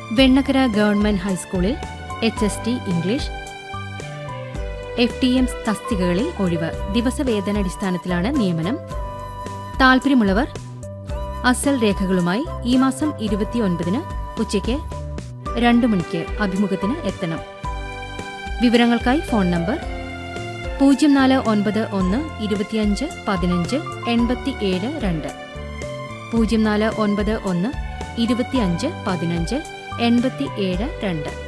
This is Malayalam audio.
വെണ്ണക്കര ഗവൺമെന്റ് ഹൈസ്കൂളിൽ H S T English F T M തസ്തികകളിൽ ഒഴിവ് ദിവസവേതനടിസ്ഥാനത്തിലാണ് നിയമനം താൽപര്യമുള്ളവർ അസൽ രേഖകളുമായി ഈ മാസം ഇരുപത്തിയൊൻപതിന് ഉച്ചയ്ക്ക് രണ്ട് മണിക്ക് അഭിമുഖത്തിന് എത്തണം വിവരങ്ങൾക്കായി ഫോൺ നമ്പർ പൂജ്യം നാല് ഒൻപത് ഒന്ന് ഇരുപത്തിയഞ്ച് പതിനഞ്ച് എൺപത്തിയേഴ് രണ്ട് പൂജ്യം നാല് ഒൻപത് ഒന്ന് ഇരുപത്തിയഞ്ച് പതിനഞ്ച് എൺപത്തിയേഴ് രണ്ട്